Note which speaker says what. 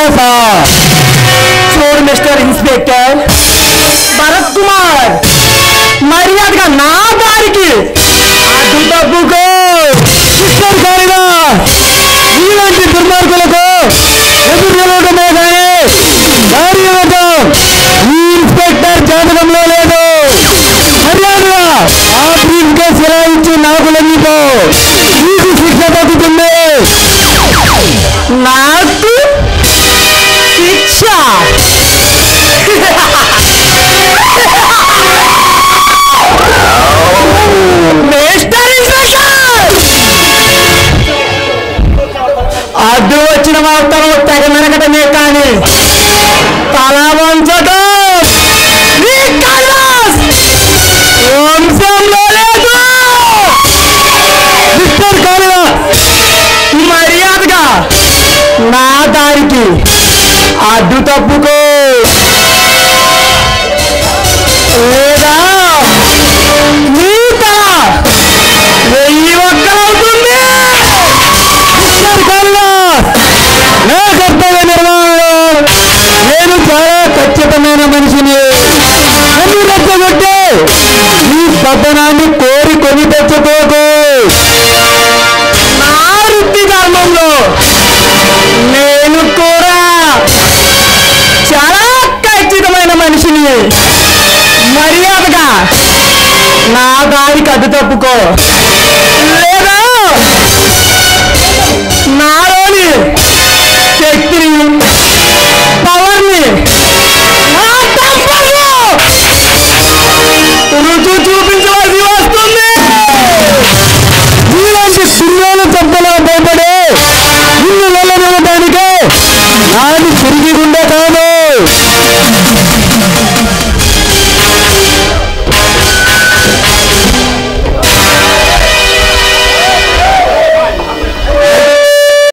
Speaker 1: భరోసా చూడు mister inspector Bharat Kumar మర్యాదగా నా దారికి అడ్డు తప్పుకో మిస్టర్ కాళిదా ఇలాంటి దుర్మార్గులకు ఎదురు నిలవడమే కానీ దారి ఇవ్వటం ఈ ఇన్స్పెక్టర్ జాతకంలో లేదు మర్యాదగా ఆ బ్రీఫ్ కేసు ఇలా ఇచ్చి నాకు లొంగిపో నీకు శిక్ష తగ్గుతుంది నాకు శిక్ష మిస్టర్ ఇన్స్పెక్టర్ అడ్డు వచ్చిన మాత్రం తెగ మెరగటమే కానీ తల వంచటం నీ కైలాస్ వంశంలో లేదు మిస్టర్ కాళిదాస్ మర్యాదగా నా దారికి అడ్డు తప్పుకో లేదా నీ తల వెయ్యి ఒక్కలవుతుంది మిస్టర్ కాళిదాస్ నా కర్తవ్య నిర్వహణలో నేను చాలా ఖచ్చితమైన మనిషిని నన్ను రెచ్చగొట్టే ఈ పతనాన్ని కోరి కొని తెచ్చుకోకు నా వృత్తి ధర్మంలో నేను కూడా చాలా ఖచ్చితమైన మనిషిని మర్యాదగా నా దారికి అడ్డు తప్పుకో